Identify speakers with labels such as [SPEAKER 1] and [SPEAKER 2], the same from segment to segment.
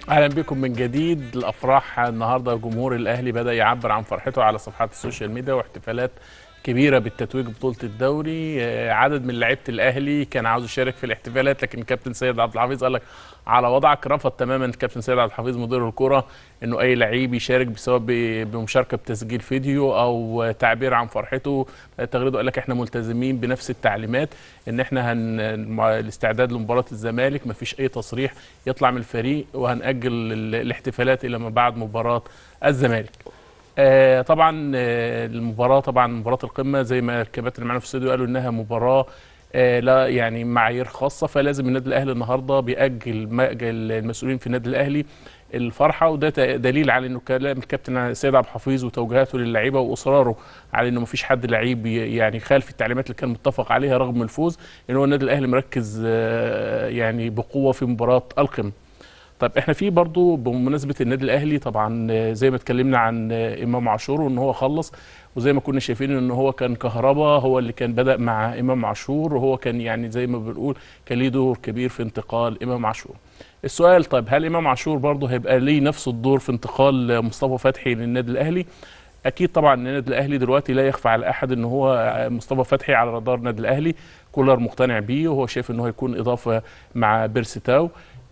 [SPEAKER 1] اهلا بكم من جديد الافراح النهارده جمهور الاهلي بدا يعبر عن فرحته على صفحات السوشيال ميديا واحتفالات كبيره بالتتويج بطوله الدوري آه، عدد من لعيبه الاهلي كان عاوز يشارك في الاحتفالات لكن الكابتن سيد عبد الحفيظ قال لك على وضعك رفض تماما الكابتن سيد عبد الحفيظ مدير الكره انه اي لعيب يشارك سواء ب- بمشاركه بتسجيل فيديو او تعبير عن فرحته تغريده قال لك احنا ملتزمين بنفس التعليمات ان احنا هن مع الاستعداد لمباراه الزمالك مفيش اي تصريح يطلع من الفريق وهنأجل ال- الاحتفالات الى ما بعد مباراه الزمالك آه طبعا آه المباراه طبعا مباراه القمه زي ما الكباتن اللي معانا في الاستوديو قالوا انها مباراه آه لا يعني معايير خاصه فلازم النادي الاهلي النهارده بيأجل مأجل المسؤولين في النادي الاهلي الفرحه وده ت- دليل على انه كلام الكابتن سيد عبد الحفيظ وتوجيهاته للعيبه واصراره على انه مفيش حد لعيب ي- يعني خالف التعليمات اللي كان متفق عليها رغم الفوز ان هو النادي الاهلي مركز آه يعني بقوه في مباراه القمه طيب احنا في برضو بمناسبه النادي الاهلي طبعا آه، زي ما اتكلمنا عن آه، امام عاشور وان هو خلص وزي ما كنا شايفين ان هو كان كهربا هو اللي كان بدا مع امام عاشور وهو كان يعني زي ما بنقول كان ليه دور كبير في انتقال امام عاشور السؤال طيب هل امام عاشور برضه هيبقى ليه نفس الدور في انتقال آه، مصطفى فتحي للنادي الاهلي اكيد طبعا النادي الاهلي دلوقتي لا يخفى على احد ان هو آه، مصطفى فتحي على رادار النادي الاهلي كولر مقتنع بيه وهو شايف ان هو يكون اضافه مع بيرسيتاو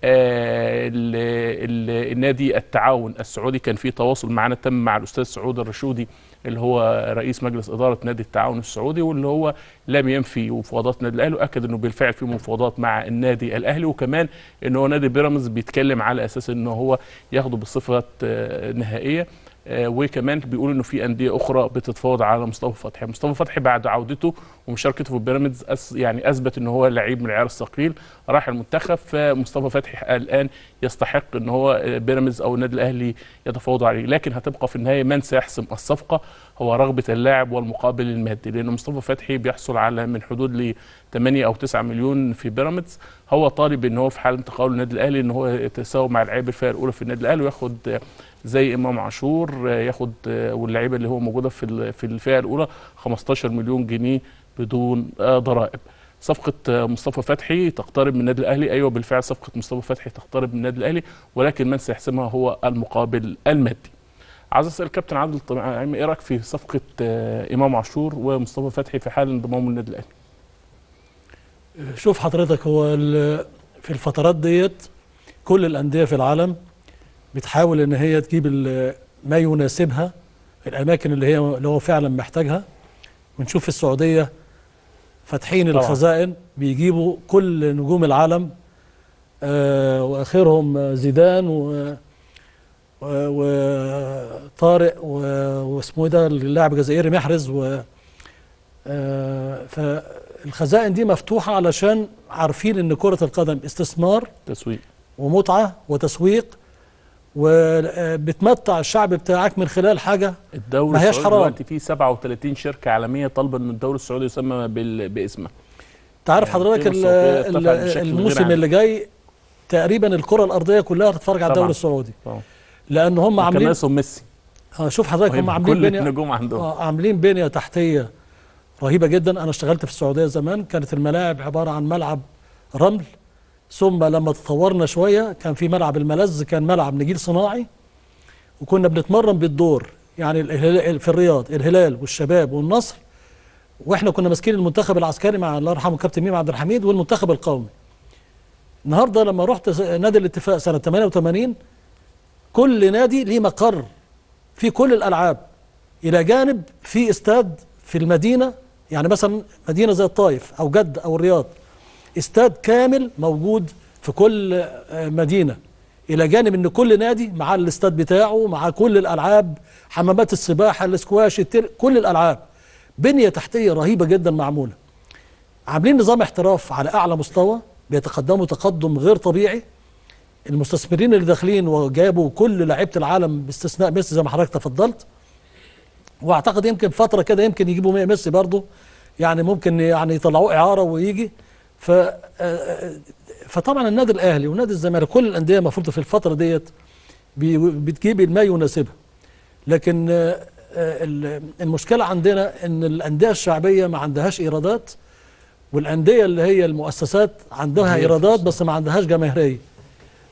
[SPEAKER 1] آه، ال- ال- النادي التعاون السعودي كان في تواصل معنا تم مع الاستاذ سعود الرشودي اللي هو رئيس مجلس اداره نادي التعاون السعودي واللي هو لم ينفي مفاوضات النادي الاهلي واكد انه بالفعل في مفاوضات مع النادي الاهلي وكمان ان هو نادي بيراميدز بيتكلم على اساس ان هو ياخده بصفه آه، نهائيه آه، وكمان بيقول انه في انديه اخرى بتتفاوض على مصطفى فتحي مصطفى فتحي بعد عودته ومشاركته في بيراميدز أس يعني اثبت ان هو لعيب من العيار الثقيل راح المنتخب فمصطفى فتحي الان يستحق ان هو آه، بيراميدز او النادي الاهلي يتفاوضوا عليه لكن هتبقى في النهايه من سيحسم الصفقه هو رغبه اللاعب والمقابل المادي لان مصطفى فتحي بيحصل على من حدود ل 8 او 9 مليون في بيراميدز هو طالب ان هو في حال انتقاله للنادي الاهلي ان هو يتساوى مع لعيبه الفرقه الاولى في النادي الاهلي وياخد آه، زي امام عاشور آه، ياخد آه، واللعيبه اللي هو موجوده في ال- في الفئه الاولى 15 مليون جنيه بدون آه، ضرائب صفقة آه، مصطفى فتحي تقترب من النادي الأهلي أيوة بالفعل صفقة مصطفى فتحي تقترب من النادي الأهلي ولكن من سيحسمها هو المقابل المادي عايز أسأل الكابتن عادل طبعا إيه رأيك في صفقة آه، إمام عاشور ومصطفى فتحي في حال انضمامه للنادي الأهلي
[SPEAKER 2] شوف حضرتك هو ال- في الفترات ديت كل الأندية في العالم بتحاول إن هي تجيب ال- ما يناسبها الأماكن اللي هي اللي هو فعلا محتاجها ونشوف في السعودية فاتحين
[SPEAKER 1] طبعا.
[SPEAKER 2] الخزائن بيجيبوا كل نجوم العالم آه وآخرهم زيدان و و- وطارق و- واسمه إيه ده اللاعب الجزائري محرز و آه، فالخزائن دي مفتوحة علشان عارفين ان كرة القدم استثمار
[SPEAKER 1] تسويق
[SPEAKER 2] ومتعة وتسويق وبتمتع الشعب بتاعك من خلال حاجة
[SPEAKER 1] الدوري
[SPEAKER 2] ما هياش
[SPEAKER 1] السعودي
[SPEAKER 2] حرام.
[SPEAKER 1] دلوقتي فيه 37 شركة عالمية طالبة إن الدوري السعودي يسمى بال- باسمه
[SPEAKER 2] تعرف
[SPEAKER 1] يعني
[SPEAKER 2] حضرتك
[SPEAKER 1] القيمة
[SPEAKER 2] ال-
[SPEAKER 1] السوقية
[SPEAKER 2] ال-
[SPEAKER 1] ارتفعت بشكل غير
[SPEAKER 2] الموسم
[SPEAKER 1] عادي.
[SPEAKER 2] اللي جاي تقريبا الكرة الأرضية كلها هتتفرج على
[SPEAKER 1] طبعاً.
[SPEAKER 2] الدوري السعودي
[SPEAKER 1] طبعا
[SPEAKER 2] لأن هم
[SPEAKER 1] كمان
[SPEAKER 2] عاملين
[SPEAKER 1] اسمه ميسي
[SPEAKER 2] آه، شوف حضرتك هم
[SPEAKER 1] وهيبقى
[SPEAKER 2] عاملين
[SPEAKER 1] كل
[SPEAKER 2] بنية
[SPEAKER 1] النجوم عندهم
[SPEAKER 2] آه، عاملين بنية تحتية رهيبة جدا أنا اشتغلت في السعودية زمان كانت الملاعب عبارة عن ملعب رمل ثم لما تطورنا شوية كان في ملعب الملز كان ملعب نجيل صناعي وكنا بنتمرن بالدور يعني الهلال في الرياض الهلال والشباب والنصر واحنا كنا ماسكين المنتخب العسكري مع الله يرحمه كابتن ميم عبد الحميد والمنتخب القومي النهارده لما رحت س- نادي الاتفاق سنة 88 كل نادي ليه مقر في كل الألعاب إلى جانب في استاد في المدينة يعني مثلا مدينة زي الطائف أو جدة أو الرياض استاد كامل موجود في كل آه، مدينة إلى جانب إن كل نادي مع الاستاد بتاعه مع كل الألعاب حمامات السباحة الاسكواش التر... كل الألعاب بنية تحتية رهيبة جدا معمولة عاملين نظام احتراف على أعلى مستوى بيتقدموا تقدم غير طبيعي المستثمرين اللي داخلين وجابوا كل لعيبه العالم باستثناء ميسي زي ما حضرتك تفضلت واعتقد يمكن فتره كده يمكن يجيبوا ميسي برضه يعني ممكن يعني يطلعوه اعاره ويجي ف آه، فطبعا النادي الاهلي ونادي الزمالك كل الانديه المفروض في الفتره ديت بي- بتجيب ما يناسبها لكن آه، آه، ال- المشكله عندنا ان الانديه الشعبيه ما عندهاش ايرادات والانديه اللي هي المؤسسات عندها
[SPEAKER 1] هي
[SPEAKER 2] ايرادات
[SPEAKER 1] الفلوس.
[SPEAKER 2] بس ما عندهاش جماهيريه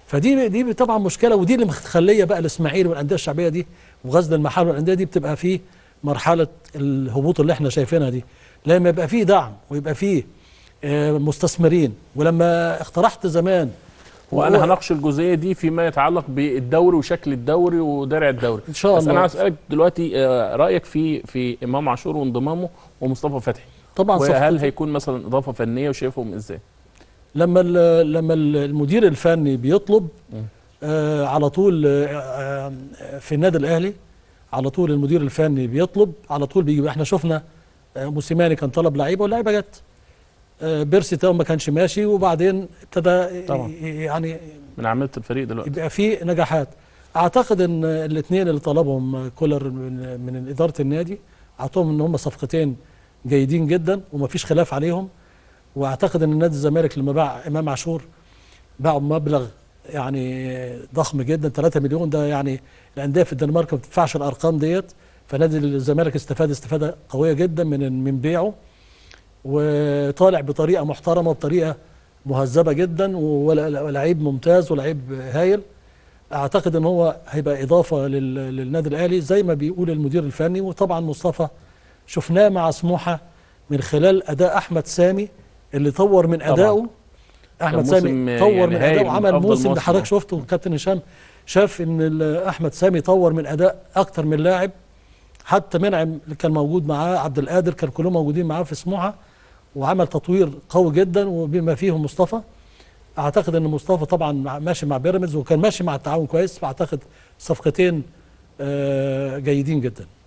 [SPEAKER 2] فدي دي طبعا مشكله ودي اللي مخليه بقى الاسماعيلي والانديه الشعبيه دي وغزل المحل والانديه دي بتبقى في مرحله الهبوط اللي احنا شايفينها دي لما يبقى فيه دعم ويبقى فيه آه، مستثمرين ولما اقترحت زمان
[SPEAKER 1] وانا
[SPEAKER 2] وهو-
[SPEAKER 1] هناقش الجزئيه دي فيما يتعلق بالدوري وشكل الدوري ودرع الدوري
[SPEAKER 2] ان شاء
[SPEAKER 1] بس انا
[SPEAKER 2] الله
[SPEAKER 1] عايز اسالك دلوقتي آه، رايك في في امام عاشور وانضمامه ومصطفى فتحي
[SPEAKER 2] طبعا
[SPEAKER 1] وهل
[SPEAKER 2] صفقة-
[SPEAKER 1] هيكون مثلا اضافه فنيه وشايفهم ازاي
[SPEAKER 2] لما ال- لما ال- المدير الفني بيطلب
[SPEAKER 1] مم.
[SPEAKER 2] آه على طول آه آه، في النادي الاهلي على طول المدير الفني بيطلب على طول بيجي احنا شفنا آه موسيماني كان طلب لعيبه واللعيبه جت آه بيرسي تو ما كانش ماشي وبعدين ابتدى
[SPEAKER 1] طبعا.
[SPEAKER 2] ي- يعني
[SPEAKER 1] من عمليه الفريق دلوقتي
[SPEAKER 2] يبقى في نجاحات اعتقد ان الاثنين اللي طلبهم كولر من, من اداره النادي اعطوهم ان هم صفقتين جيدين جدا ومفيش خلاف عليهم واعتقد ان نادي الزمالك لما باع امام عاشور باعوا بمبلغ يعني ضخم جدا 3 مليون ده يعني الانديه في الدنمارك ما بتدفعش الارقام ديت فنادي الزمالك استفاد استفاده قويه جدا من من بيعه وطالع بطريقه محترمه وبطريقه مهذبه جدا ولا- ولعيب ممتاز ولعيب هايل اعتقد ان هو هيبقى اضافه لل- للنادي الاهلي زي ما بيقول المدير الفني وطبعا مصطفى شفناه مع سموحه من خلال اداء احمد سامي اللي طور من
[SPEAKER 1] طبعاً.
[SPEAKER 2] ادائه احمد
[SPEAKER 1] موسم
[SPEAKER 2] سامي طور
[SPEAKER 1] يعني
[SPEAKER 2] من
[SPEAKER 1] هايل،
[SPEAKER 2] ادائه
[SPEAKER 1] من
[SPEAKER 2] وعمل
[SPEAKER 1] أفضل
[SPEAKER 2] موسم اللي
[SPEAKER 1] موسم.
[SPEAKER 2] حضرتك شفته كابتن هشام شاف ان ال- احمد سامي طور من اداء اكتر من لاعب حتى منعم اللي كان موجود معاه عبد القادر كان كلهم موجودين معاه في سموحه وعمل تطوير قوي جدا وبما فيهم مصطفى اعتقد ان مصطفى طبعا مع- ماشي مع بيراميدز وكان ماشي مع التعاون كويس فاعتقد صفقتين آه، جيدين جدا